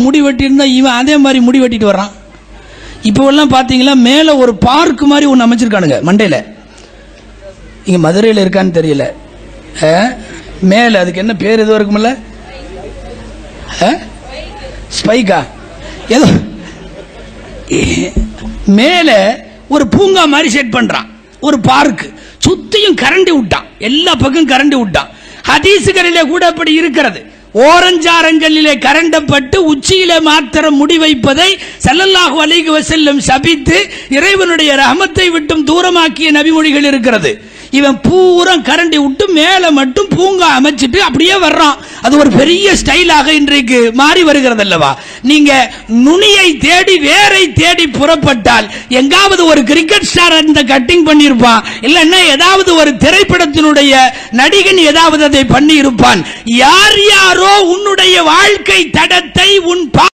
முடி வெட்டியிருந்தா இவன் அதே மாதிரி முடி வெட்டிட்டு வர்றான் இப்போ எல்லாம் பார்த்தீங்களா மேலே ஒரு பார்க் மாதிரி ஒன்று அமைச்சிருக்கானுங்க மண்டையில் இங்கே மதுரையில் இருக்கான்னு தெரியல மேலே அதுக்கு என்ன பேர் எதுவும் இருக்குமில்ல ஸ்பைக்கா ஏதோ மேலே ஒரு பூங்கா மாதிரி செட் பண்றான் ஒரு பார்க் சுத்தியும் கரண்டி விட்டான் எல்லா பக்கம் கரண்டி விட்டான் ஹதீசுகளிலே கூட அப்படி இருக்கிறது ஓரஞ்சாரங்களிலே கரண்டப்பட்டு உச்சியிலே மாத்திரம் முடி வைப்பதை ஸல்லல்லாஹு அலைஹி வஸல்லம் சபித்து இறைவனுடைய ரஹமத்தை விட்டும் தூரமாக்கிய நபிமொழிகள் இருக்கிறது இவன் பூரா கரண்டி விட்டு மேலே மட்டும் பூங்கா அமைச்சிட்டு அப்படியே வர்றான் அது ஒரு பெரிய ஸ்டைலாக இன்றைக்கு மாறி வருகிறது அல்லவா நீங்க நுனியை தேடி வேரை தேடி புறப்பட்டால் எங்காவது ஒரு கிரிக்கெட் ஸ்டார் அந்த கட்டிங் பண்ணியிருப்பான் இல்லைன்னா ஏதாவது ஒரு திரைப்படத்தினுடைய நடிகன் ஏதாவது அதை பண்ணி இருப்பான் யார் யாரோ உன்னுடைய வாழ்க்கை தடத்தை உன் பா